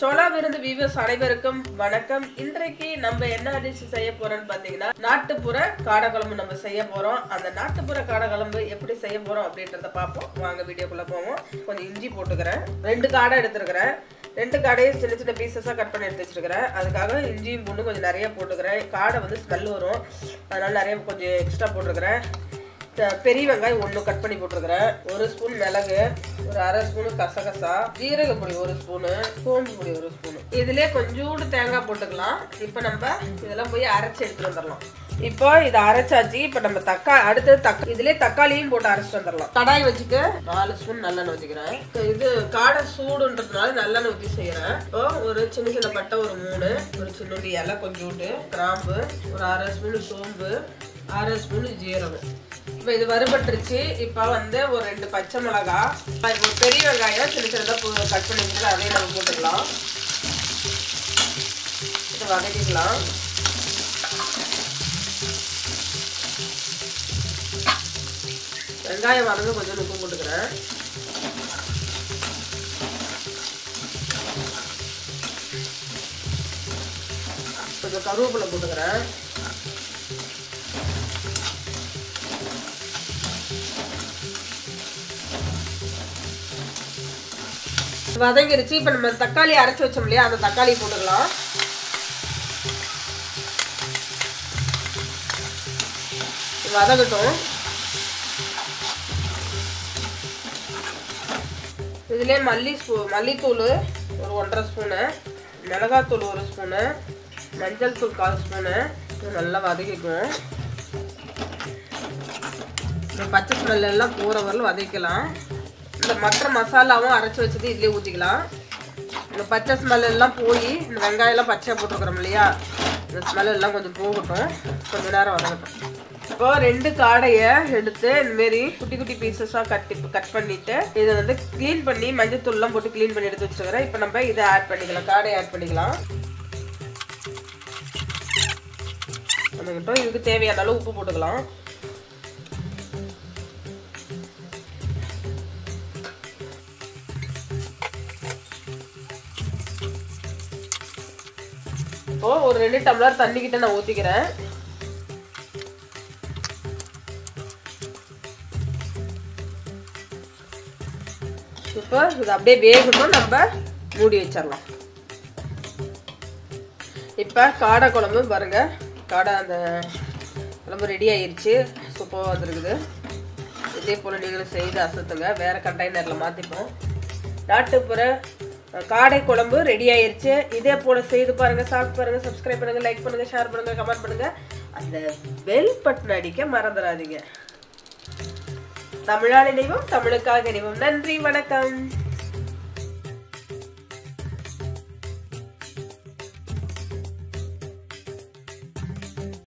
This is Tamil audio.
சோலா விருந்து வியூவர்ஸ் அனைவருக்கும் வணக்கம் இன்றைக்கு நம்ம என்ன டிஷ் செய்ய போறோம்னு பாத்தீங்கன்னா நாட்டுப்புற காடைக்குழம்பு நம்ம செய்ய போறோம் அந்த நாட்டுப்புற காடைக்குழம்பு எப்படி செய்ய போறோம் அப்படின்றத பார்ப்போம் வாங்க வீடியோக்குள்ள போவோம் கொஞ்சம் இஞ்சி போட்டுக்கிறேன் ரெண்டு காடை எடுத்துருக்கிறேன் ரெண்டு காடையும் சின்ன சின்ன பீசஸாக கட் பண்ணி எடுத்து வச்சிருக்கிறேன் அதுக்காக இஞ்சியும் பூண்டு கொஞ்சம் நிறைய போட்டுக்கிறேன் காடை வந்து ஸ்மெல் வரும் அதனால நிறைய கொஞ்சம் எக்ஸ்ட்ரா போட்டிருக்கிறேன் த- பெரிய வெங்காயம் ஒன்று கட் பண்ணி போட்டிருக்கிறேன் ஒரு ஸ்பூன் மிளகு ஒரு அரை ஸ்பூனு கசகசா ஜீரக பொடி ஒரு ஸ்பூனு சோம்பு பொடி ஒரு ஸ்பூனு இதுலயே கொஞ்சோண்டு தேங்காய் போட்டுக்கலாம் இப்போ நம்ம இதெல்லாம் போய் அரைச்சி எடுத்துட்டு வந்துடலாம் இப்போ இதை அரைச்சாச்சு இப்போ நம்ம தக்கா அடுத்தது தக்கா இதுலயே தக்காளியும் போட்டு அரைச்சிட்டு வந்துடலாம் கடாய் வச்சுட்டு நாலு ஸ்பூன் நல்லெண்ணெய் ஊற்றிக்கிறேன் இது காடை சூடுன்றதுனால நல்லெண்ணெய் ஊற்றி செய்கிறேன் இப்போ ஒரு சின்ன சின்ன பட்டை ஒரு மூணு ஒரு சின்ன இலை கொஞ்சோண்டு கிராம்பு ஒரு அரை ஸ்பூன் சோம்பு அரை ஸ்பூன் ஜீரகம் இப்போ இது வறுபட்டுருச்சு இப்போ வந்து ஒரு ரெண்டு பச்சை மிளகா இப்போ ஒரு பெரிய வெங்காயம் சின்ன சின்னதாக கட் பண்ணி வச்சுட்டு அதையும் நம்ம போட்டுக்கலாம் இதை வதக்கிக்கலாம் வெங்காயம் வதங்க கொஞ்சம் உப்பு போட்டுக்கிறேன் கொஞ்சம் கருவேப்பிலை போட்டுக்கிறேன் வதங்கிருச்சு இப்போ நம்ம தக்காளி அரைச்சி வச்சோம் இல்லையா அந்த தக்காளி போட்டுக்கலாம் இது வதங்கட்டும் இதுலேயே மல்லி ஸ்பூ மல்லித்தூள் ஒரு ஒன்றரை ஸ்பூனு மிளகாத்தூள் ஒரு ஸ்பூனு மஞ்சள் தூள் கால் ஸ்பூனு இது நல்லா வதக்கிக்கும் இந்த பச்சை ஸ்மெல் எல்லாம் போகிற வரலும் வதக்கலாம் இந்த மற்ற மசாலாவும் அரைச்சி வச்சது இதுலேயே ஊற்றிக்கலாம் இந்த பச்சை ஸ்மெல் எல்லாம் போய் இந்த வெங்காயம்லாம் பச்சையாக போட்டிருக்கிறோம் இல்லையா இந்த ஸ்மெல் எல்லாம் கொஞ்சம் போகட்டும் கொஞ்ச நேரம் வதங்கட்டும் இப்போ ரெண்டு காடையை எடுத்து இந்தமாரி குட்டி குட்டி பீசஸாக கட்டி கட் பண்ணிட்டு இதை வந்து க்ளீன் பண்ணி மஞ்சள் தூள்லாம் போட்டு க்ளீன் பண்ணி எடுத்து வச்சுருக்கிறேன் இப்போ நம்ம இதை ஆட் பண்ணிக்கலாம் காடையை ஆட் பண்ணிக்கலாம் வதங்கட்டும் இதுக்கு தேவையான அளவு உப்பு போட்டுக்கலாம் இப்போ ஒரு ரெண்டு டம்ளர் தண்ணி கிட்ட நான் ஊத்திக்கிறேன் இப்போ இது அப்படியே வேகணும் நம்ம மூடி வச்சிடலாம் இப்போ காடை குழம்பு பாருங்க காடை அந்த குழம்பு ரெடி ஆயிருச்சு சூப்பராக வந்துருக்குது இதே போல் நீங்களும் செய்து அசத்துங்க வேறு கண்டெய்னரில் மாற்றிப்போம் நாட்டுப்புற அஹ், காடை குழம்பு ரெடி ஆயிருச்சு இதே போல் செய்து பாருங்கள் சாப்பிட்டு பாருங்கள் சப்ஸ்கிரைப் பண்ணுங்கள் லைக் பண்ணுங்கள் ஷேர் பண்ணுங்கள் கமெண்ட் பண்ணுங்கள் அந்த பெல் பட்டன் அடிக்க மறந்துடாதீங்க தமிழால் இணைவோம் தமிழுக்காக இணைவோம் நன்றி வணக்கம்